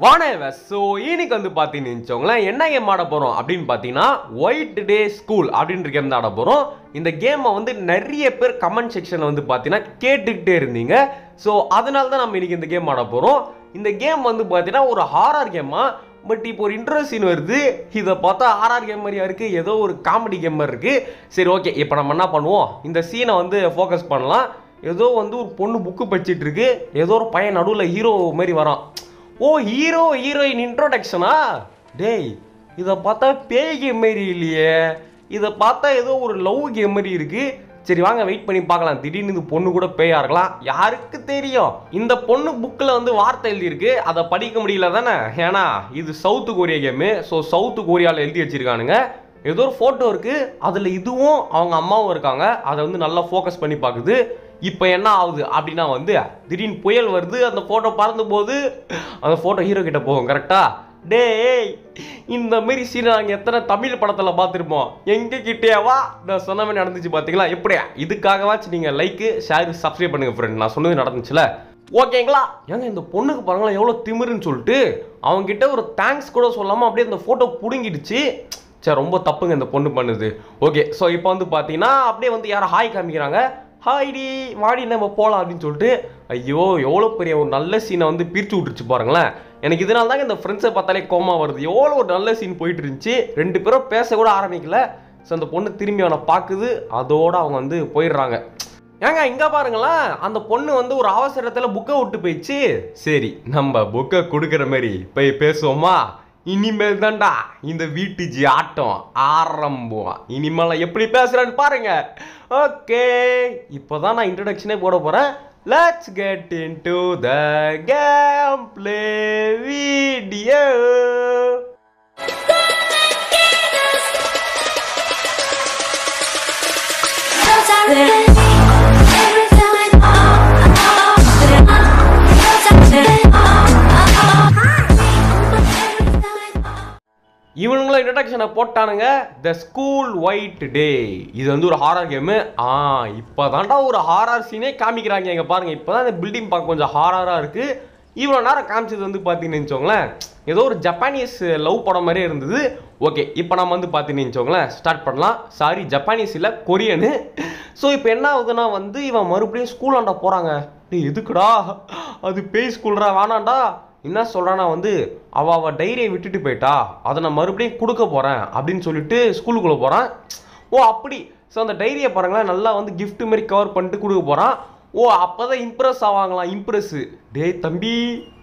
வானவ so இன்னைக்கு வந்து பார்த்தீங்கன்னு வச்சுக்கோங்களேன் என்ன கேம் ஆட போகிறோம் அப்படின்னு பார்த்தீங்கன்னா ஒயிட் டே ஸ்கூல் அப்படின்ற கேம் தான் ஆட போகிறோம் இந்த கேமை வந்து நிறைய பேர் கமெண்ட் செக்ஷனில் வந்து பார்த்தீங்கன்னா கேட்டுக்கிட்டே இருந்தீங்க ஸோ அதனால தான் நம்ம இன்னைக்கு இந்த கேம் ஆட போகிறோம் இந்த கேம் வந்து பார்த்தீங்கன்னா ஒரு ஹாரர் கேமா பட் இப்போ ஒரு இன்ட்ரெஸ்ட் சீன் வருது இதை பார்த்தா ஆர்ஆர் கேம் மாதிரியா இருக்குது ஏதோ ஒரு காமெடி கேம் மாதிரி இருக்குது சரி ஓகே இப்போ நம்ம என்ன பண்ணுவோம் இந்த சீனை வந்து ஃபோக்கஸ் பண்ணலாம் ஏதோ வந்து ஒரு பொண்ணு புக்கு படிச்சிட்டு இருக்கு ஏதோ ஒரு பையன் நடுவில் ஹீரோ மாதிரி வரான் ஓ ஹீரோ ஹீரோயின் இன்ட்ரோடக்ஷனா டேய் இதை பார்த்தா பேய் கேம் மாதிரி இல்லையே இதை பார்த்தா ஏதோ ஒரு லவ் கேம் மாதிரி இருக்கு சரி வாங்க வெயிட் பண்ணி பார்க்கலாம் திடீர்னு இந்த பொண்ணு கூட பேயா இருக்கலாம் யாருக்கு தெரியும் இந்த பொண்ணு புக்கில் வந்து வார்த்தை எழுதியிருக்கு அதை படிக்க முடியல தானே ஏன்னா இது south Korea game so south கொரியாவில் எழுதி வச்சிருக்கானுங்க ஏதோ ஒரு ஃபோட்டோ இருக்கு அதில் இதுவும் அவங்க அம்மாவும் இருக்காங்க அதை வந்து நல்லா ஃபோக்கஸ் பண்ணி பார்க்குது இப்போ என்ன ஆகுது அப்படின்னா வந்து திடீர்னு புயல் வருது அந்த ஃபோட்டோ பறந்து போது அந்த ஃபோட்டோ ஹீரோ கிட்ட போகும் கரெக்டா டேய் இந்த மாதிரி சீன் நாங்கள் எத்தனை தமிழ் படத்தில் பார்த்துருப்போம் எங்க கிட்டேவா நான் சொன்ன மாதிரி நடந்துச்சு பார்த்தீங்களா எப்படியா இதுக்காகவாச்சும் நீங்கள் லைக்கு ஷேர் சப்ஸ்கிரைப் பண்ணுங்க ஃப்ரெண்ட் நான் சொன்னது நடந்துச்சுல ஓகேங்களா ஏங்க இந்த பொண்ணுக்கு பாருங்களேன் எவ்வளோ திமிருன்னு சொல்லிட்டு அவங்க கிட்ட ஒரு தேங்க்ஸ் கூட சொல்லாமல் அப்படியே அந்த ஃபோட்டோ பிடுங்கிடுச்சு சரி ரொம்ப தப்புங்க இந்த பொண்ணு பண்ணுது ஓகே ஸோ இப்போ வந்து பார்த்தீங்கன்னா அப்படியே வந்து யாரும் ஹாய் காமிக்கிறாங்க ஹாய்டி வாடி நம்ம போகலாம் அப்படின்னு சொல்லிட்டு ஐயோ எவ்வளோ பெரிய ஒரு நல்ல சீனை வந்து பிரித்து விட்டுருச்சு பாருங்களேன் எனக்கு இதனால தாங்க இந்த ஃப்ரெண்ட்ஸை பார்த்தாலே கோமா வருது எவ்வளோ ஒரு நல்ல சீன் போயிட்டு இருந்துச்சு ரெண்டு பேரும் பேச கூட ஆரம்பிக்கல ஸோ அந்த பொண்ணு திரும்பி அவனை பார்க்குது அதோட அவங்க வந்து போயிடுறாங்க ஏங்க இங்க பாருங்களேன் அந்த பொண்ணு வந்து ஒரு அவசரத்துல புக்கை விட்டு போயிடுச்சு சரி நம்ம புக்கை கொடுக்குற மாதிரி போய் பேசுவோமா இனிமேல் தான்டா இந்த வீட்டு ஜி ஆட்டம் ஆரம்பம் இனிமேல் எப்படி பேசுறேன்னு பாருங்க ஓகே இப்போதான் நான் இன்ட்ரடக்ஷனே போட போறேன் let's get in to the game play video இவனுங்களும் இன்ட்ரடக்ஷனை போட்டானுங்க த ஸ்கூல் ஒயிட் டே இது வந்து ஒரு ஹாரர் கேமு ஆ இப்போ தாண்டா ஒரு ஹாரர் சீனே காமிக்கிறாங்க இங்கே பாருங்க இப்போ தான் இந்த பில்டிங் பார்க்க கொஞ்சம் ஹாரராக இருக்குது இவ்வளோ நேரம் காமிச்சது வந்து பார்த்தீங்கன்னு வச்சுக்கோங்களேன் ஏதோ ஒரு ஜப்பானீஸ் லவ் படம் மாதிரியே இருந்தது ஓகே இப்போ நம்ம வந்து பார்த்தீங்கன்னு வச்சுக்கோங்களேன் ஸ்டார்ட் பண்ணலாம் சாரி ஜப்பானீஸ் இல்லை கொரியனு ஸோ இப்போ என்ன ஆகுதுன்னா வந்து இவன் மறுபடியும் ஸ்கூல் ஆண்டா போகிறாங்க டேய் எதுக்குடா அது பேய் ஸ்கூல்ரா வேணாண்டா என்ன சொல்கிறானா வந்து அவள் அவள் டைரியை விட்டுட்டு போயிட்டா அதை நான் மறுபடியும் கொடுக்க போகிறேன் அப்படின்னு சொல்லிட்டு ஸ்கூலுக்குள்ளே போகிறான் ஓ அப்படி ஸோ அந்த டைரியை பாருங்களேன் நல்லா வந்து gift மாதிரி கவர் பண்ணிட்டு கொடுக்க போகிறான் ஓ அப்போ தான் இம்ப்ரெஸ் ஆவாங்களாம் இம்ப்ரெஸ்ஸு டேய் தம்பி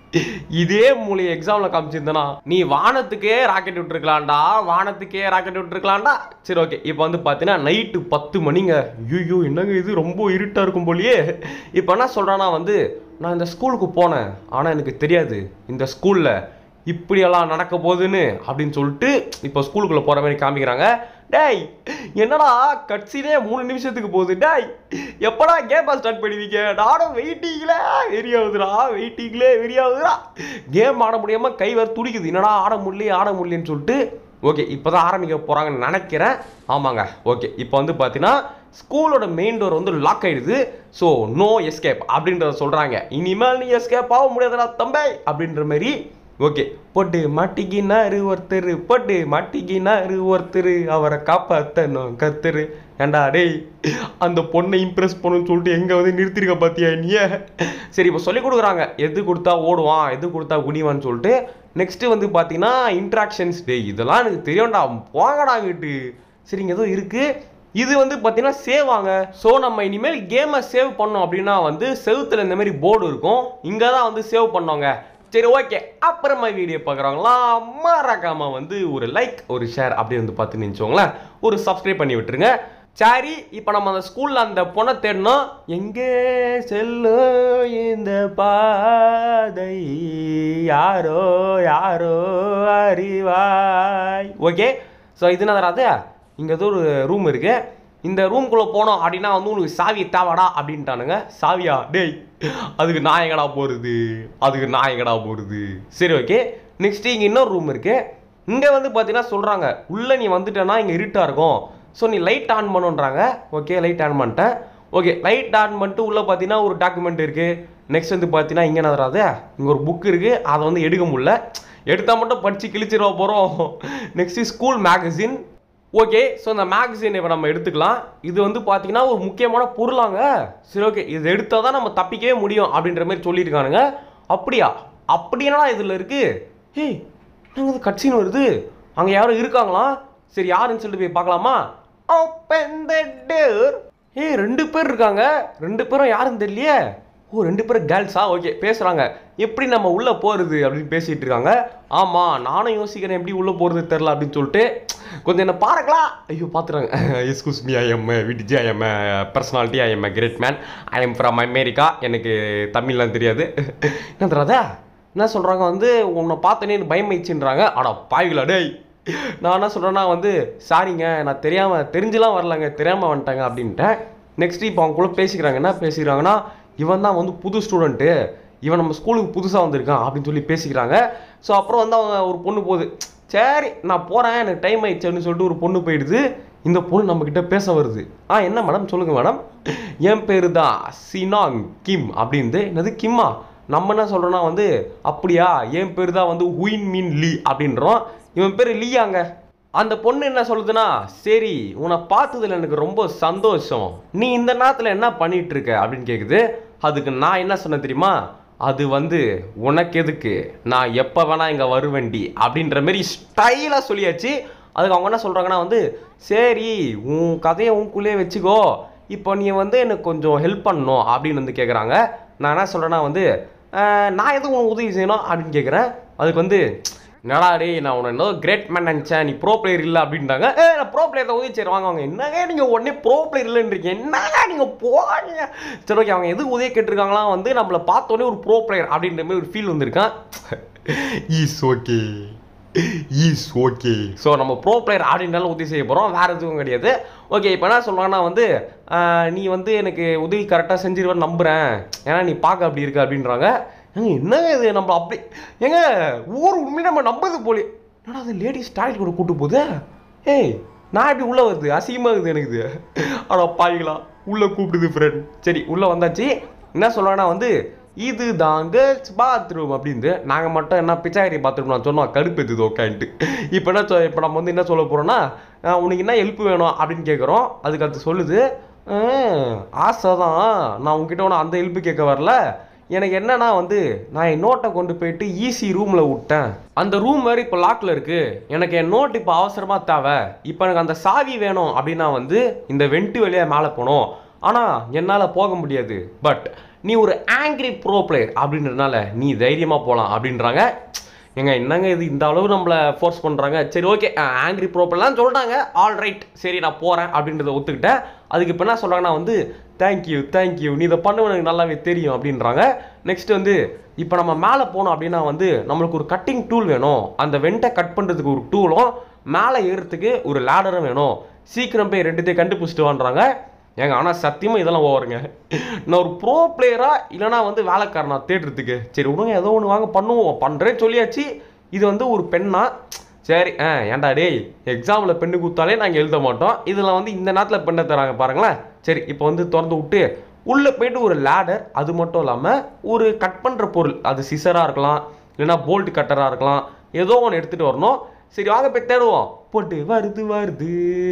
இதே மூளை எக்ஸாமில் காமிச்சிருந்தனா நீ வானத்துக்கே ராக்கெட் விட்டுருக்கலாம்டா வானத்துக்கே ராக்கெட் விட்டுருக்கலாம்டா சரி ஓகே இப்போ வந்து பார்த்தீங்கன்னா நைட்டு பத்து மணிங்க ஐயோ என்னங்க இது ரொம்ப இருட்டாக இருக்கும் போலயே இப்போ என்ன சொல்கிறானா வந்து நான் இந்த ஸ்கூலுக்கு போனேன் ஆனால் எனக்கு தெரியாது இந்த ஸ்கூலில் இப்படியெல்லாம் நடக்க போகுதுன்னு அப்படின்னு சொல்லிட்டு இப்போ ஸ்கூலுக்குள்ளே போகிற மாதிரி காமிக்கிறாங்க டேய் என்னடா கட்சினே மூணு நிமிஷத்துக்கு போகுது டேய் எப்படா கேம் ஸ்டார்ட் பண்ணுவீங்க நானும் வெயிட்டிங்களே வெறியாகுதுடா வெயிட்டிங்களே வெறியாகுதுடா கேம் ஆட முடியாமல் கை வேறு துடிக்குது என்னடா ஆட முடியல ஆட முடியலன்னு சொல்லிட்டு ஓகே இப்போ தான் ஆரம்பிக்க போகிறாங்கன்னு நினைக்கிறேன் ஆமாங்க ஓகே இப்போ வந்து பார்த்தீங்கன்னா ஸ்கூலோட மெயின் டோர் வந்து லாக் ஆயிடுது ஸோ நோ எஸ்கேப் அப்படின்றத சொல்கிறாங்க இனிமேல் நீ எஸ்கேப் ஆக முடியாதுடா தம்பை அப்படின்ற மாதிரி ஓகே போட்டு மாட்டிக்கினாரு ஒருத்தர் போட்டு மாட்டிக்கினாரு ஒருத்தர் அவரை காப்பாத்தணும் கத்துரு ஏண்டா டேய் அந்த பொண்ணை இம்ப்ரெஸ் பண்ணணும்னு சொல்லிட்டு எங்கே வந்து நிறுத்திருக்க பார்த்தியா நீ சரி இப்போ சொல்லி கொடுக்குறாங்க எது கொடுத்தா ஓடுவான் எது கொடுத்தா குனிவான்னு சொல்லிட்டு நெக்ஸ்ட்டு வந்து பார்த்தீங்கன்னா இன்ட்ராக்ஷன்ஸ் டே இதெல்லாம் எனக்கு தெரியும்டா போங்கடா வீட்டு சரிங்க ஏதோ இருக்குது இது வந்து பார்த்தீங்கன்னா சேவ் ஆங்க ஸோ நம்ம இனிமேல் கேமை சேவ் பண்ணோம் அப்படின்னா வந்து செவுத்துல இந்த மாதிரி போர்டு இருக்கும் இங்கே தான் வந்து சேவ் பண்ணோங்க சரி ஓகே அப்புறமா வீடியோ பார்க்குறவங்களாம் மறக்காம வந்து ஒரு லைக் ஒரு ஷேர் அப்படி வந்து பார்த்து நினச்சோங்களேன் ஒரு சப்ஸ்கிரைப் பண்ணி விட்டுருங்க சரி இப்போ நம்ம அந்த ஸ்கூலில் அந்த பொண்ணை தேடணும் எங்கே செல்லும் இந்த பாதை யாரோ யாரோ அறிவாய் ஓகே ஸோ இது என்ன தராது இங்கே ஏதோ ஒரு ரூம் இருக்கு இந்த ரூம்குள்ளே போனோம் அப்படின்னா வந்து உனக்கு சாவி தேவாடா அப்படின்ட்டானுங்க சாவியா டேய் அதுக்கு நான் எங்கடா போகிறது அதுக்கு நான் எங்கடா போகிறது சரி ஓகே நெக்ஸ்ட் இங்கே இன்னொரு ரூம் இருக்கு இங்கே வந்து பார்த்தீங்கன்னா சொல்கிறாங்க உள்ளே நீ வந்துட்டேன்னா இங்கே இருட்டாக இருக்கும் ஸோ நீ லைட் ஆன் பண்ணுன்றாங்க ஓகே லைட் ஆன் பண்ணிட்டேன் ஓகே லைட் ஆன் பண்ணிட்டு உள்ளே பார்த்தீங்கன்னா ஒரு டாக்குமெண்ட் இருக்குது நெக்ஸ்ட் வந்து பார்த்தீங்கன்னா இங்கே என்ன வராது இங்கே ஒரு புக் இருக்குது அதை வந்து எடுக்க முடியல எடுத்தால் மட்டும் படித்து கிழிச்சிருவா போகிறோம் next school magazine okay so இந்த மேகசின் இப்போ நம்ம எடுத்துக்கலாம் இது வந்து பார்த்தீங்கன்னா ஒரு முக்கியமான பொருளாங்க சரி ஓகே இது எடுத்தால் தான் நம்ம தப்பிக்கவே முடியும் அப்படின்ற மாதிரி சொல்லியிருக்கானுங்க அப்படியா அப்படின்னா இதில் இருக்கு ஏய் நாங்கள் இது கட்சின்னு வருது அங்கே யாரும் இருக்காங்களா சரி யாருன்னு சொல்லிட்டு போய் பார்க்கலாமா ஓப்பன் த டோர் ஏய் ரெண்டு பேர் இருக்காங்க ரெண்டு பேரும் யாருன்னு தெரியலையே ஓ ரெண்டு பேரும் கேர்ள்ஸா ஓகே பேசுகிறாங்க எப்படி நம்ம உள்ளே போகிறது அப்படின்னு பேசிகிட்டு இருக்காங்க ஆமாம் நானும் யோசிக்கிறேன் எப்படி உள்ளே போகிறது தெரில அப்படின்னு சொல்லிட்டு கொஞ்சம் என்ன பாருங்களா ஐயோ பார்த்துறாங்க excuse me I am VDG I am personality I am great man I am from America எனக்கு தமிழ்லாம் தெரியாது என்ன தெரியாதா என்ன சொல்கிறாங்க வந்து உன்னை பார்த்தனே எனக்கு பயமாயிடுச்சுன்றாங்க அடா பாய்களா டேய் நான் என்ன சொல்கிறேன்னா வந்து சாரிங்க நான் தெரியாமல் தெரிஞ்சுலாம் வரலங்க தெரியாமல் வந்துட்டேங்க அப்படின்ட்டேன் நெக்ஸ்ட் இப்போ அவங்க கூட பேசிக்கிறாங்க என்ன பேசிக்கிறாங்கன்னா இவன் தான் வந்து புது ஸ்டூடெண்ட்டு இவன் நம்ம ஸ்கூலுக்கு புதுசாக வந்திருக்கான் அப்படின்னு சொல்லி பேசிக்கிறாங்க ஸோ அப்புறம் வந்து அவங்க ஒரு பொண்ணு போகுது சரி நான் போகிறேன் எனக்கு டைம் ஆயிடுச்சு அப்படின்னு சொல்லிட்டு ஒரு பொண்ணு போயிடுது இந்த பொண்ணு நம்மக்கிட்ட பேச வருது ஆ என்ன மேடம் சொல்லுங்கள் மேடம் என் பேர் தான் சினாங் கிம் அப்படின்து என்னது கிம்மா நம்ம என்ன சொல்கிறோன்னா வந்து அப்படியா என் பேர் தான் வந்து ஹுயின் மீன் லீ அப்படின்றோம் இவன் பேர் லீயாங்க அந்த பொண்ணு என்ன சொல்லுதுன்னா சரி உன்னை பார்த்ததுல எனக்கு ரொம்ப சந்தோஷம் நீ இந்த நேரத்தில் என்ன பண்ணிட்டு இருக்க அப்படின்னு கேட்குது அதுக்கு நான் என்ன சொன்னேன் தெரியுமா அது வந்து உனக்கு எதுக்கு நான் எப்போ வேணா இங்கே வருவேண்டி அப்படின்ற மாதிரி ஸ்டைலாக சொல்லியாச்சு அதுக்கு அவங்க என்ன சொல்கிறாங்கன்னா வந்து சரி உன் கதையை உனக்குள்ளே வச்சுக்கோ இப்போ நீ வந்து எனக்கு கொஞ்சம் ஹெல்ப் பண்ணணும் அப்படின்னு வந்து கேட்குறாங்க நான் என்ன சொல்கிறேன்னா வந்து "அஹ், நான் எதுவும் உனக்கு உதவி செய்யணும் அப்படின்னு கேட்குறேன் அதுக்கு வந்து என்னடா டேய் நான் உன்னை என்னதோ கிரேட் மேன் நினச்சேன் நீ ப்ரோ பிளேயர் இல்லை அப்படின்ட்டாங்க ஏ நான் ப்ரோ பிளேயர் உதவி செய்கிறேன் வாங்க வாங்க என்னங்க நீங்கள் உடனே ப்ரோ பிளேயர் இல்லைன்றீங்க என்னங்க நீங்கள் போங்க சரி ஓகே அவங்க எது உதவி கேட்டிருக்காங்களா வந்து நம்மளை பார்த்தோன்னே ஒரு ப்ரோ பிளேயர் அப்படின்ற மாதிரி ஒரு ஃபீல் வந்திருக்கான் is okay is okay so நம்ம ப்ரோ பிளேயர் அப்படின்னாலும் உதவி செய்ய போகிறோம் வேறு எதுவும் கிடையாது ஓகே இப்போ என்ன சொல்கிறாங்கன்னா வந்து ஆஹ், நீ வந்து எனக்கு உதவி கரெக்டாக செஞ்சிருவேன்னு நம்புகிறேன் ஏன்னா நீ பார்க்க அப்படி இருக்க அப்படின்றாங்க ஏங்க என்னங்க இது நம்ம அப்படி ஏங்க ஊர் உண்மையை நம்ம நம்புறது போலே என்னடா அது லேடிஸ் டாய்லெட் கூட கூட்டு போகுது ஏய் நான் எப்படி உள்ளே வருது அசிங்கமாக இருக்குது எனக்கு இது அட பாய்களா உள்ளே கூப்பிடுது ஃப்ரெண்ட் சரி உள்ளே வந்தாச்சு என்ன சொல்கிறாங்கன்னா வந்து இது தான் கேர்ள்ஸ் பாத்ரூம் அப்படின்னு நாங்கள் மட்டும் என்ன பிச்சாரி பாத்ரூம் நான் சொன்னோம் கடுப்பு எத்துது உட்காந்துட்டு இப்போ என்ன சொ- இப்போ நம்ம வந்து என்ன சொல்ல போகிறோன்னா உனக்கு என்ன ஹெல்ப் வேணும் அப்படின்னு கேட்குறோம் அதுக்கு அது சொல்லுது "ஆஹ், ஆசை தான் நான் உங்ககிட்ட ஒன்று அந்த ஹெல்ப் கேட்க வரல எனக்கு என்னன்னா வந்து நான் என் நோட்டை கொண்டு போயிட்டு ஈஸி ரூமில் விட்டேன் அந்த ரூம் வேறு இப்போ லாக்கில் இருக்கு எனக்கு என் நோட் இப்போ அவசரமாக தேவை இப்போ எனக்கு அந்த சாவி வேணும் அப்படின்னா வந்து இந்த வெண்ட்டு வழியாக மேலே போகணும் ஆனால் என்னால் போக முடியாது பட் நீ ஒரு ஆங்கிரி ப்ரோ பிளேயர் அப்படின்றதுனால நீ தைரியமாக போகலாம் அப்படின்றாங்க ஏங்க என்னங்க இது இந்த அளவு நம்மளை ஃபோர்ஸ் பண்ணுறாங்க சரி ஓகே ஆங்கிரி ப்ரோப்பெல்லாம் சொல்லிட்டாங்க ஆல் ரைட் சரி நான் போகிறேன் அப்படின்றத ஒத்துக்கிட்டேன் அதுக்கு இப்போ என்ன சொல்கிறாங்கன்னா வந்து தேங்க்யூ தேங்க்யூ நீ இதை பண்ணுவ எனக்கு நல்லாவே தெரியும் அப்படின்றாங்க நெக்ஸ்ட் வந்து இப்போ நம்ம மேலே போனோம் அப்படின்னா வந்து நம்மளுக்கு ஒரு கட்டிங் டூல் வேணும் அந்த வெண்டை கட் பண்ணுறதுக்கு ஒரு டூலும் மேலே ஏறுறதுக்கு ஒரு லேடரும் வேணும் சீக்கிரம் போய் ரெண்டுத்தையும் கண்டுபிடிச்சிட்டு வான்றாங்க ஏங்க ஆனால் சத்தியமாக இதெல்லாம் ஓவருங்க நான் ஒரு ப்ரோ பிளேயரா இல்லைனா வந்து வேலைக்காரனா தேடுறதுக்கு சரி விடுங்க ஏதோ ஒன்று வாங்க பண்ணுவோம் பண்ணுறேன்னு சொல்லியாச்சு இது வந்து ஒரு பெண்ணா சரி ஆ ஏன்டா டேய் எக்ஸாமில் பெண்ணு கொடுத்தாலே நாங்கள் எழுத மாட்டோம் இதில் வந்து இந்த நேரத்தில் பெண்ணை தராங்க பாருங்களேன் சரி இப்போ வந்து திறந்து விட்டு உள்ளே போயிட்டு ஒரு லேடர் அது மட்டும் இல்லாமல் ஒரு கட் பண்ணுற பொருள் அது சிசராக இருக்கலாம் இல்லைன்னா போல்ட் கட்டராக இருக்கலாம் ஏதோ ஒன்று எடுத்துகிட்டு வரணும் சரி வாங்க போய் தேடுவோம் போட்டு வருது வருது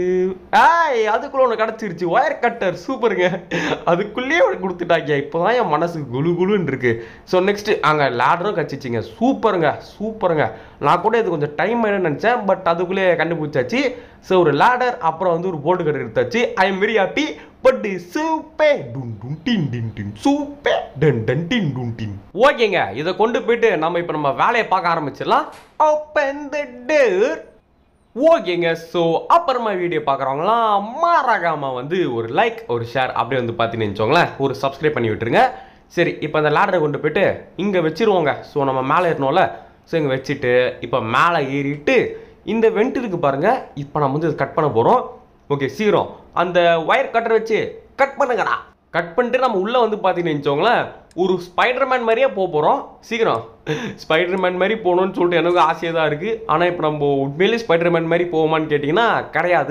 ஆய் அதுக்குள்ள ஒன்று கிடச்சிருச்சு ஒயர் கட்டர் சூப்பருங்க அதுக்குள்ளேயே ஒன்று கொடுத்துட்டாங்க இப்போ தான் என் மனசு குலு குலுன்னு இருக்கு ஸோ நெக்ஸ்ட் அங்கே லேடரும் கச்சிச்சிங்க சூப்பருங்க சூப்பருங்க நான் கூட இது கொஞ்சம் டைம் ஆயிடும்னு நினச்சேன் பட் அதுக்குள்ளேயே கண்டுபிடிச்சாச்சு ஸோ ஒரு லேடர் அப்புறம் வந்து ஒரு போல்டு கட்டர் எடுத்தாச்சு I am very happy but சூப்பே டுன் டுன் டின் டின் டின் சூப்பே டன் டன் டின் டுன் டின் ஓகேங்க இதை கொண்டு போயிட்டு நம்ம இப்போ நம்ம வேலையை பார்க்க ஆரம்பிச்சிடலாம் ஓப்பன் த டோர் ஓகேங்க ஸோ அப்புறமா வீடியோ பார்க்குறவங்களாம் மறக்காம வந்து ஒரு லைக் ஒரு ஷேர் அப்படியே வந்து பார்த்தீங்கன்னு வச்சுக்கோங்களேன் ஒரு சப்ஸ்கிரைப் பண்ணி விட்டுருங்க சரி இப்போ அந்த லேடரை கொண்டு போயிட்டு இங்கே வச்சிருவோங்க ஸோ நம்ம மேலே ஏறணும்ல ஸோ இங்கே வச்சுட்டு இப்போ மேலே ஏறிட்டு இந்த வெண்ட் இருக்கு பாருங்க இப்போ நம்ம வந்து கட் பண்ண போகிறோம் ஓகே சீக்கிரம் அந்த ஒயர் கட்டர் வச்சு கட் பண்ணுங்கடா கட் பண்ணிட்டு நம்ம உள்ளே வந்து பார்த்தீங்கன்னு வச்சுக்கோங்களேன் ஒரு ஸ்பைடர்மேன் மாதிரியே போக போகிறோம் சீக்கிரம் ஸ்பைடர்மேன் மாதிரி போகணும்னு சொல்லிட்டு எனக்கு ஆசையாக தான் இருக்குது ஆனால் இப்போ நம்ம உண்மையிலேயே ஸ்பைடர்மேன் மாதிரி போவோமான்னு கேட்டிங்கன்னா கிடையாது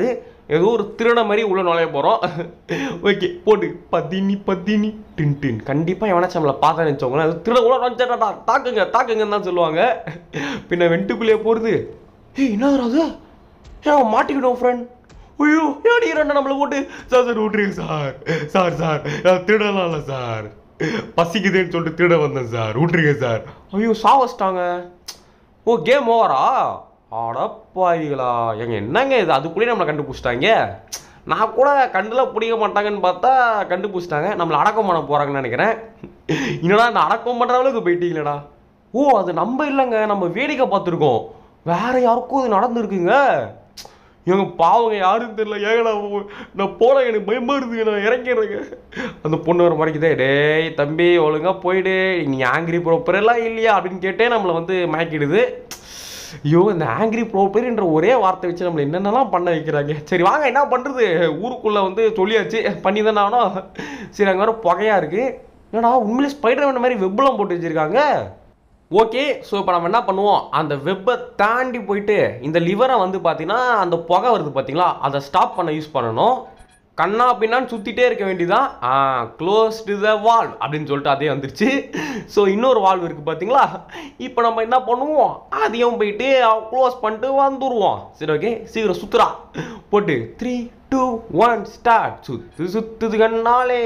ஏதோ ஒரு திருட மாதிரி உள்ள நுழைய போகிறோம் ஓகே போட்டு பதினி பதினி டின் டின் கண்டிப்பாக எவனாச்சும் நம்மளை பார்த்தா நினச்சவங்களேன் அது திருட உள்ள நுழைஞ்சாடா தாக்குங்க தாக்குங்கன்னு தான் சொல்லுவாங்க பின்ன வெண்டுக்குள்ளேயே போகிறது ஏய் என்ன அது ஏன் மாட்டிக்கிட்டோம் ஃப்ரெண்ட் ஐயோ ஏடி ரெண்டு நம்மளை போட்டு சார் சார் விட்ருங்க சார் சார் சார் நான் திருடலாம் இல்லை சார் பசிக்குதுன்னு சொல்லிட்டு திருட வந்தேன் சார் விட்ருங்க சார் ஐயோ சாவச்சிட்டாங்க ஓ கேம் ஓவரா அடப்பாவிகளா எங்க என்னங்க இது அதுக்குள்ளேயே நம்மளை கண்டுபிடிச்சிட்டாங்க நான் கூட கண்டுல பிடிக்க மாட்டாங்கன்னு பார்த்தா கண்டுபிடிச்சிட்டாங்க நம்மளை அடக்கம் பண்ண போறாங்கன்னு நினைக்கிறேன் என்னடா இந்த அடக்கம் பண்ற அளவுக்கு போயிட்டீங்களடா ஓ அது நம்ம இல்லைங்க நம்ம வேடிக்கை பார்த்துருக்கோம் வேற யாருக்கும் இது நடந்திருக்குங்க எங்க பாவங்க யாரும் தெரியல ஏங்க நான் போ- நான் போல எனக்கு பயமா இருக்குங்க நான் இறங்கிடுறேங்க அந்த பொண்ணு வர மறைக்குதே டேய் தம்பி ஒழுங்கா போயிடு நீ ஆங்கிரி ப்ரோப்பர் எல்லாம் இல்லையா அப்படின்னு கேட்டே நம்மளை வந்து மயக்கிடுது ஐயோ இந்த ஆங்கிரி ப்ரோப்பர்ன்ற ஒரே வார்த்தை வச்சு நம்மளை என்னென்னலாம் பண்ண வைக்கிறாங்க சரி வாங்க என்ன பண்ணுறது ஊருக்குள்ளே வந்து சொல்லியாச்சு பண்ணி தானே ஆகணும் சரி அங்கே வேற புகையா இருக்கு என்னடா உண்மையிலே ஸ்பைடர் மாதிரி வெப்பெல்லாம் போட்டு வச்சிருக்காங்க ஓகே ஸோ இப்போ நம்ம என்ன பண்ணுவோம் அந்த வெப்பை தாண்டி போயிட்டு இந்த லிவரை வந்து பார்த்தீங்கன்னா அந்த புகை வருது பார்த்தீங்களா அதை ஸ்டாப் பண்ண யூஸ் பண்ணணும் கண்ணா பின்னான்னு சுற்றிட்டே இருக்க வேண்டியதான் ஆ க்ளோஸ் டு த வால்வ் அப்படின்னு சொல்லிட்டு அதே வந்துருச்சு ஸோ இன்னொரு வால்வ் இருக்குது பார்த்தீங்களா இப்போ நம்ம என்ன பண்ணுவோம் அதையும் போயிட்டு க்ளோஸ் பண்ணிட்டு வந்துடுவோம் சரி ஓகே சீக்கிரம் சுத்துறா போட்டு த்ரீ டூ ஒன் ஸ்டார்ட் சுத்து சுத்துது கண்ணாலே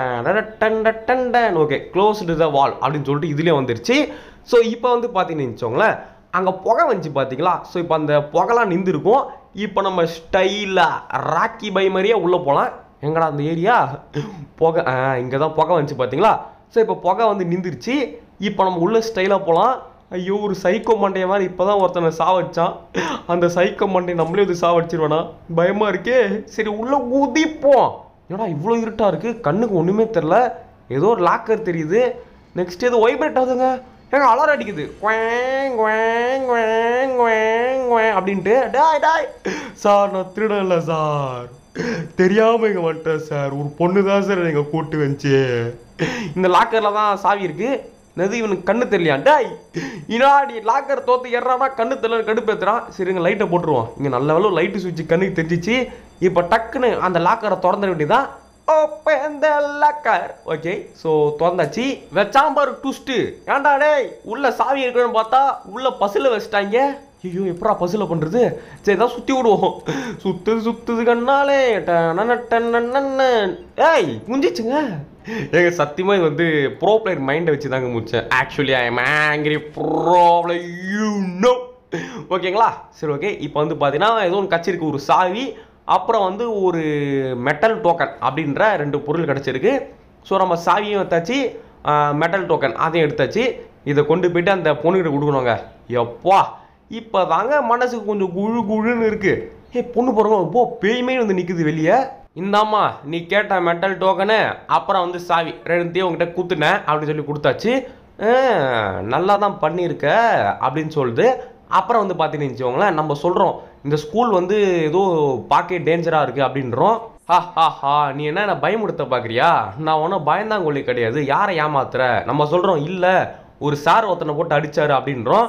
done okay close to the wall அப்படின்னு சொல்லிட்டு இதுலேயே வந்துருச்சு ஸோ இப்போ வந்து பார்த்தீங்கன்னு வச்சுக்கோங்களேன் அங்கே புகை வந்துச்சு பார்த்தீங்களா ஸோ இப்போ அந்த புகைலாம் நின்றுருக்கும் இப்போ நம்ம ஸ்டைலாக ராக்கி பை மாதிரியே உள்ளே போகலாம் எங்கடா அந்த ஏரியா புகை ஆ இங்கே தான் புகை வந்துச்சு பார்த்தீங்களா ஸோ இப்போ புகை வந்து நின்றுருச்சு இப்போ நம்ம உள்ள ஸ்டைலாக போகலாம் ஐயோ ஒரு சைக்கோ மண்டைய மாதிரி இப்போ தான் ஒருத்தனை சாவடிச்சான் அந்த சைக்கோ மண்டை நம்மளே வந்து சாவடிச்சிருவானா பயமாக இருக்கே சரி உள்ளே ஊதிப்போம் ஏடா இவ்வளோ இருட்டாக இருக்குது கண்ணுக்கு ஒன்றுமே தெரில ஏதோ ஒரு லாக்கர் தெரியுது நெக்ஸ்ட் ஏதோ வைப்ரேட் ஆகுதுங்க ஏங்க அலாரம் அடிக்குது குவேங் குவேங் குவேங் குவேங் குவேங் அப்படின்ட்டு டாய் டாய் சார் நான் திருடன் இல்லை சார் தெரியாம இங்க வந்துட்டேன் சார் ஒரு பொண்ணு தான் சார் எங்க கூட்டு வந்துச்சு இந்த லாக்கர்ல தான் சாவி இருக்கு நது இவனுக்கு கண்ணு தெரியலையா டாய் இனாடி லாக்கர் தோத்து ஏறானா கண்ணு தெரியல கடுப்பேத்துறான் சரிங்க லைட்டை போட்டுருவோம் இங்க நல்ல வேலை லைட்டு சுவிட்ச் கண்ணுக்கு தெரிஞ்சிச்சு இப்போ டக்குன்னு அந்த லாக்கரை திறந்துட வேண்டியதான் open the locker okay so திறந்தாச்சு வச்சாம்பாரு டுஸ்ட்டு ஏன்டா டேய் உள்ள சாவி இருக்குன்னு பார்த்தா உள்ள பசில வச்சிட்டாங்க ஐயோ எப்படா பசில பண்றது சரி தான் சுத்தி விடுவோம் சுத்துது சுத்துது கண்ணாலே டனன டனனன. ஏய் குஞ்சிச்சுங்க ஏங்க சத்தியமா இது வந்து ப்ரோ பிளேயர் மைண்டை வச்சு தாங்க முடிச்சேன் actually I am angry bro you know ஓகேங்களா சரி ஓகே இப்போ வந்து பார்த்தீங்கன்னா ஏதோ ஒன்று கச்சிருக்கு ஒரு சாவி அப்புறம் வந்து ஒரு மெட்டல் டோக்கன் அப்படின்ற ரெண்டு பொருள் கிடச்சிருக்கு ஸோ நம்ம சாவியும் எடுத்தாச்சு மெட்டல் டோக்கன் அதையும் எடுத்தாச்சு இதை கொண்டு போயிட்டு அந்த பொண்ணுகிட்ட கொடுக்கணுங்க எப்பா இப்போ தாங்க மனசுக்கு கொஞ்சம் குழு குழுன்னு இருக்கு ஏ பொண்ணு போகிறவங்க போ பேய்மே வந்து நிற்குது வெளியே இந்தாம்மா நீ கேட்ட மெட்டல் டோக்கனு அப்புறம் வந்து சாவி ரெண்டுத்தையும் உங்ககிட்ட குத்துனேன் அப்படின்னு சொல்லி கொடுத்தாச்சு ஆ, நல்லா தான் பண்ணியிருக்க அப்படின்னு சொல்லுது அப்புறம் வந்து பார்த்தீங்கன்னு வச்சுக்கோங்களேன் நம்ம சொல்கிறோம் இந்த ஸ்கூல் வந்து ஏதோ பார்க்க டேஞ்சராக இருக்குது அப்படின்றோம் ஹா ஹா ஹா நீ என்ன என்ன பயமுடுத்த பார்க்குறியா நான் ஒன்றும் பயந்தாங்கொல்லி கிடையாது யாரை ஏமாத்துற நம்ம சொல்கிறோம் இல்லை ஒரு சார் ஒருத்தனை போட்டு அடிச்சாரு அப்படின்றோம்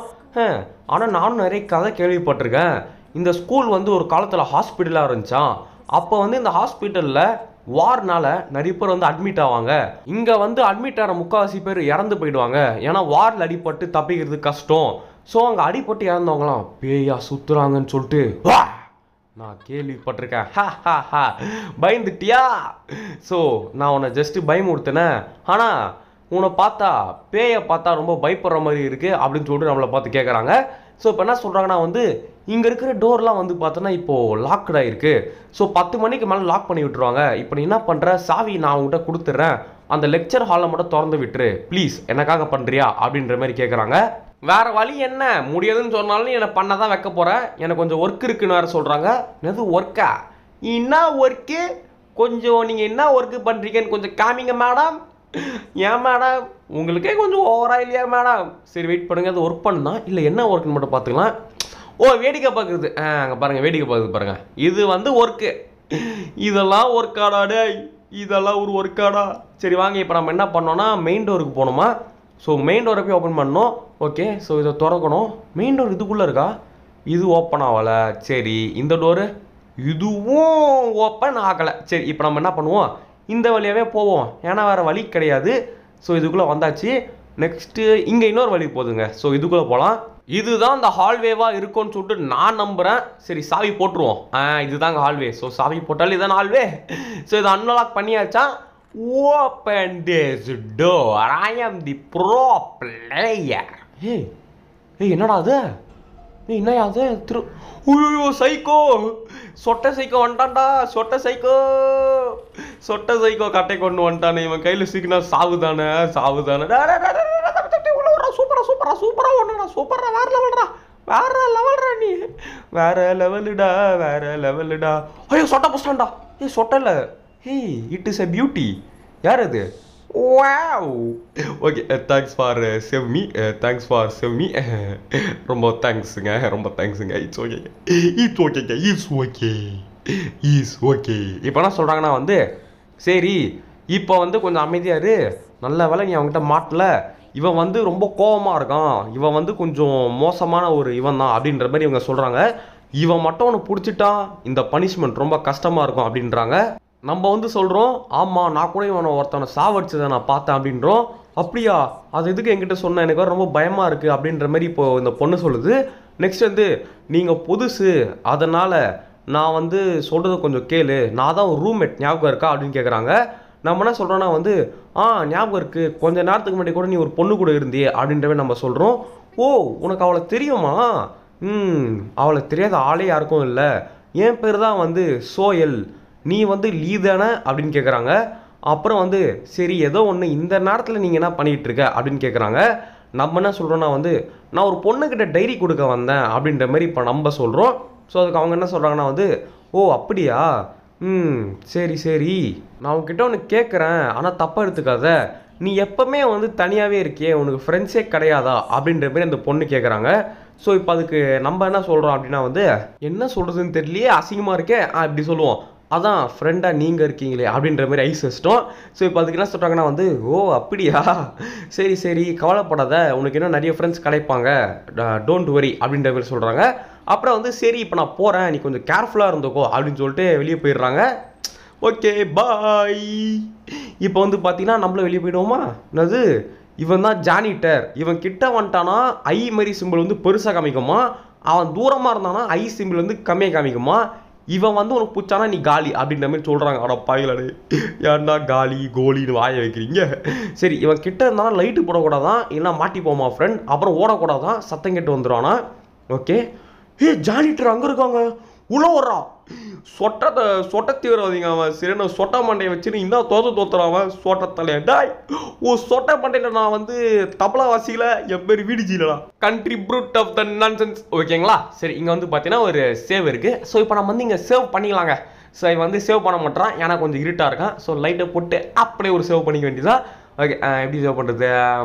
ஆனால் நானும் நிறைய கதை கேள்விப்பட்டிருக்கேன் இந்த ஸ்கூல் வந்து ஒரு காலத்தில் ஹாஸ்பிட்டலாக இருந்துச்சான் அப்போ வந்து இந்த ஹாஸ்பிட்டலில் வார்னால நிறைய பேர் வந்து அட்மிட் ஆவாங்க இங்கே வந்து அட்மிட் ஆகிற முக்கால்வாசி பேர் இறந்து போயிடுவாங்க ஏன்னா வாரில் அடிபட்டு தப்பிக்கிறது கஷ்டம் ஸோ அங்கே அடிபட்டு இறந்தவங்களாம் பேயா சுத்துறாங்கன்னு சொல்லிட்டு வா நான் கேள்விப்பட்டிருக்கேன் ஹா ஹா ஹா பயந்துட்டியா ஸோ நான் உன்னை ஜஸ்ட்டு பயமுறுத்தினேன் ஆனால் உன்னை பார்த்தா பேயை பார்த்தா ரொம்ப பயப்படுற மாதிரி இருக்குது அப்படின்னு சொல்லிட்டு நம்மளை பார்த்து கேட்குறாங்க ஸோ இப்போ என்ன சொல்கிறாங்கன்னா வந்து இங்கே இருக்கிற டோர்லாம் வந்து பார்த்தோன்னா இப்போது லாக்டாக இருக்குது ஸோ பத்து மணிக்கு மேலே லாக் பண்ணி விட்டுருவாங்க இப்போ நீ என்ன பண்ணுற சாவி நான் உங்ககிட்ட கொடுத்துட்றேன் அந்த லெக்சர் ஹாலை மட்டும் திறந்து விட்டுரு ப்ளீஸ் எனக்காக பண்ணுறியா அப்படின்ற மாதிரி கேட்குறாங்க வேற வழி என்ன முடியாதுன்னு சொன்னாலும் என்னை பண்ண தான் வைக்க போகிறேன் எனக்கு கொஞ்சம் ஒர்க் இருக்குன்னு வேறு சொல்கிறாங்க என்னது ஒர்க்கா என்ன ஒர்க்கு கொஞ்சம் நீங்கள் என்ன ஒர்க்கு பண்ணுறீங்கன்னு கொஞ்சம் காமிங்க மேடம் ஏன் மேடம் உங்களுக்கே கொஞ்சம் ஓவரா இல்லையா மேடம் சரி வெயிட் பண்ணுங்க அது ஒர்க் பண்ணா இல்லை என்ன ஒர்க்குன்னு மட்டும் பார்த்துக்கலாம் ஓ வேடிக்கை பார்க்குறது ஆ அங்கே பாருங்கள் வேடிக்கை பார்க்குறது பாருங்கள் இது வந்து ஒர்க்கு இதெல்லாம் ஒர்க்காடா டேய் இதெல்லாம் ஒரு ஒர்க்காடா சரி வாங்க இப்போ நம்ம என்ன பண்ணோம்னா மெயின் டோருக்கு போகணுமா ஸோ மெயின் டோரை போய் ஓப்பன் பண்ணணும் ஓகே ஸோ இதை திறக்கணும் மெயின் டோர் இதுக்குள்ளே இருக்கா இது ஓப்பன் ஆகலை சரி இந்த டோரு இதுவும் ஓப்பன் ஆகலை சரி இப்போ நம்ம என்ன பண்ணுவோம் இந்த வழியாவே போவோம் ஏன்னா வேறு வழி கிடையாது ஸோ இதுக்குள்ளே வந்தாச்சு நெக்ஸ்ட்டு இங்கே இன்னொரு வழி போகுதுங்க ஸோ இதுக்குள்ளே போகலாம் இதுதான் இந்த ஹால்வேவாக இருக்கும்னு சொல்லிட்டு நான் நம்புகிறேன் சரி சாவி போட்டுருவோம் ஆ இதுதாங்க ஹால்வே ஸோ சாவி போட்டாலும் இதான் ஹால்வே ஸோ இதை அன்லாக் பண்ணியாச்சா open this door I am the bro player ஏய் ஏய் என்னடா அது ஏய் என்னையா அது திரு ஐயோ சைக்கோ சொட்டை சைக்கோ வந்துட்டான்டா சொட்டை சைக்கோ சொட்டை சைக்கோ கட்டை கொண்டு வந்துட்டானே இவன் கையில் சிக்கினா சாவு தானே சாவு தானே சூப்பரா சூப்பரா சூப்பரா ஒன்றுடா சூப்பரா வேற லெவல்டா வேற லெவல்டா நீ வேற லெவலுடா வேற லெவலுடா ஐயோ சொட்டை புஸ்டான்டா ஏய் சொட்டை hey it is a beauty யார் அது wow okay thanks for save me thanks for save me ரொம்ப தேங்க்ஸுங்க ரொம்ப தேங்க்ஸுங்க இட்ஸ் ஓகே இட்ஸ் ஓகேங்க இட்ஸ் ஓகே இஸ் ஓகே இப்போ என்ன சொல்கிறாங்கன்னா வந்து சரி இப்போ வந்து கொஞ்சம் அமைதியாக இரு நல்ல வேலை நீ அவங்ககிட்ட மாட்டல இவன் வந்து ரொம்ப கோவமாக இருக்கான் இவன் வந்து கொஞ்சம் மோசமான ஒரு இவன் தான் அப்படின்ற மாதிரி இவங்க சொல்கிறாங்க இவன் மட்டும் அவனை பிடிச்சிட்டான் இந்த பனிஷ்மெண்ட் ரொம்ப கஷ்டமாக இருக்கும் அப்படின்றாங்க நம்ம வந்து சொல்கிறோம் ஆமாம் நான் கூட இவனை ஒருத்தவனை சாவடிச்சதை நான் பார்த்தேன் அப்படின்றோம் அப்படியா அது எதுக்கு என்கிட்ட சொன்ன எனக்கு வேற ரொம்ப பயமாக இருக்குது அப்படின்ற மாதிரி இப்போ இந்த பொண்ணு சொல்லுது நெக்ஸ்ட் வந்து நீங்கள் புதுசு அதனால் நான் வந்து சொல்கிறத கொஞ்சம் கேளு நான் தான் ஒரு ரூம்மேட் ஞாபகம் இருக்கா அப்படின்னு கேட்குறாங்க நம்ம என்ன சொல்கிறோன்னா வந்து ஆ ஞாபகம் இருக்குது கொஞ்ச நேரத்துக்கு முன்னாடி கூட நீ ஒரு பொண்ணு கூட இருந்தியே அப்படின்றவே நம்ம சொல்கிறோம் ஓ உனக்கு அவளை தெரியுமா ம் அவளை தெரியாத ஆளே யாருக்கும் இல்லை என் பேர் தான் வந்து சோயல் நீ வந்து லீ தானே அப்படின்னு கேட்குறாங்க அப்புறம் வந்து சரி ஏதோ ஒன்று இந்த நேரத்தில் நீங்கள் என்ன பண்ணிகிட்டு இருக்க அப்படின்னு கேட்குறாங்க நம்ம என்ன சொல்கிறோன்னா வந்து நான் ஒரு பொண்ணுக்கிட்ட டைரி கொடுக்க வந்தேன் அப்படின்ற மாதிரி இப்போ நம்ம சொல்கிறோம் ஸோ அதுக்கு அவங்க என்ன சொல்கிறாங்கன்னா வந்து ஓ அப்படியா ம் சரி சரி நான் உன்கிட்ட ஒன்று கேட்குறேன் ஆனால் தப்பாக எடுத்துக்காத நீ எப்பவுமே வந்து தனியாகவே இருக்கியே உனக்கு ஃப்ரெண்ட்ஸே கிடையாதா அப்படின்ற மாதிரி அந்த பொண்ணு கேட்குறாங்க ஸோ இப்போ அதுக்கு நம்ம என்ன சொல்கிறோம் அப்படின்னா வந்து என்ன சொல்கிறதுன்னு தெரியலையே அசிங்கமாக இருக்கே ஆ இப்படி சொல்லுவோம் அதான் ஃப்ரெண்டாக நீங்கள் இருக்கீங்களே அப்படின்ற மாதிரி ஐஸ் வச்சிட்டோம் ஸோ இப்போ அதுக்கு என்ன சொல்கிறாங்கன்னா வந்து ஓ அப்படியா சரி சரி கவலைப்படாத உனக்கு இன்னும் நிறைய ஃப்ரெண்ட்ஸ் கிடைப்பாங்க டோன்ட் வரி அப்படின்ற மாதிரி சொல்கிறாங்க அப்புறம் வந்து சரி இப்போ நான் போகிறேன் நீ கொஞ்சம் கேர்ஃபுல்லாக இருந்துக்கோ அப்படின்னு சொல்லிட்டு வெளியே போயிடுறாங்க ஓகே பாய் இப்போ வந்து பார்த்தீங்கன்னா நம்மளும் வெளியே போயிடுவோமா என்னது இவன் தான் ஜானிட்டர் இவன் கிட்ட வந்துட்டானா ஐ மாதிரி சிம்பிள் வந்து பெருசாக காமிக்குமா அவன் தூரமாக இருந்தானா ஐ சிம்பிள் வந்து கம்மியாக காமிக்குமா இவன் வந்து உனக்கு பிடிச்சானா நீ காலி அப்படின்ற மாதிரி சொல்கிறாங்க அட பாயிலாடு ஏன்டா காலி கோலின்னு வாய வைக்கிறீங்க சரி இவன் கிட்ட இருந்தானா லைட்டு போடக்கூடாதான் இல்லைனா மாட்டி போமா ஃப்ரெண்ட் அப்புறம் ஓடக்கூடாதான் சத்தம் கேட்டு வந்துடுவானா ஓகே ஏ ஜானிட்டர் அங்கே இருக்காங்க உள்ள வர்றான் சொட்டத்தை சொட்ட தீவிரவாதிங்க அவன் சரியான சொட்ட மண்டையை வச்சுன்னு இன்னும் தோத்து தோத்துறான் அவன் சொட்ட தலைய டாய் ஓ சொட்ட மண்டையில் நான் வந்து தபலா வாசிக்கல என் பேர் வீடிஜிலடா country brute of the nonsense ஓகேங்களா சரி இங்கே வந்து பார்த்தீங்கன்னா ஒரு சேவ் இருக்குது ஸோ இப்போ நம்ம வந்து இங்கே சேவ் பண்ணிக்கலாங்க ஸோ இவன் வந்து சேவ் பண்ண மாட்டான் ஏன்னா கொஞ்சம் இருட்டாக இருக்கான் ஸோ லைட்டை போட்டு அப்படியே ஒரு சேவ் பண்ணிக்க வேண்டியதான் ஓகே எப்படி சேவ் பண்ணுறது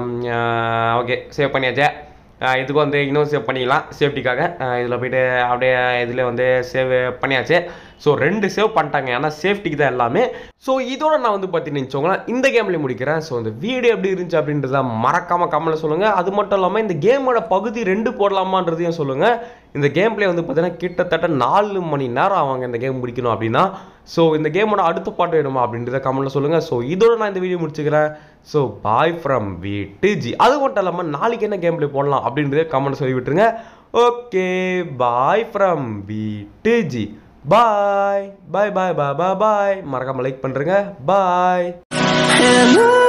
ஓகே சேவ் பண்ணியாச்சே ஆஹ் இதுக்கு வந்து இன்னும் சேவ் பண்ணிக்கலாம் சேஃப்டிக்காக இதில் போயிட்டு அப்படியே இதில் வந்து சேவ் பண்ணியாச்சு ஸோ ரெண்டு சேவ் பண்ணிட்டாங்க ஏன்னா சேஃப்டிக்கு தான் எல்லாமே ஸோ இதோட நான் வந்து பார்த்தீங்கன்னு வச்சுக்கோங்களேன் இந்த கேம்லேயே முடிக்கிறேன் ஸோ இந்த வீடியோ எப்படி இருந்துச்சு அப்படின்றத மறக்காம கம்மல சொல்லுங்கள் அது மட்டும் இல்லாமல் இந்த கேமோட பகுதி ரெண்டு போடலாமான்றதையும் சொல்லுங்கள் இந்த கேம் பிளே வந்து பார்த்தீங்கன்னா கிட்டத்தட்ட நாலு மணி நேரம் அவங்க இந்த கேம் முடிக்கணும் அப்படின்னா ஸோ இந்த கேமோட அடுத்த பாட்டு வேணுமா அப்படின்றத கமெண்ட்ல சொல்லுங்கள் ஸோ இதோட நான் இந்த வீடியோ முடிச்சுக்கிறேன் ஸோ பாய் ஃப்ரம் வீட்டு ஜி அது மட்டும் இல்லாமல் நாளைக்கு என்ன கேம் பிளே போடலாம் அப்படின்றத கமெண்ட் சொல்லி விட்டுருங்க ஓகே பாய் ஃப்ரம் வீட்டு ஜி bye bye bye bye bye bye மறக்காம லைக் பண்ணுறேங்க பாய் Hello.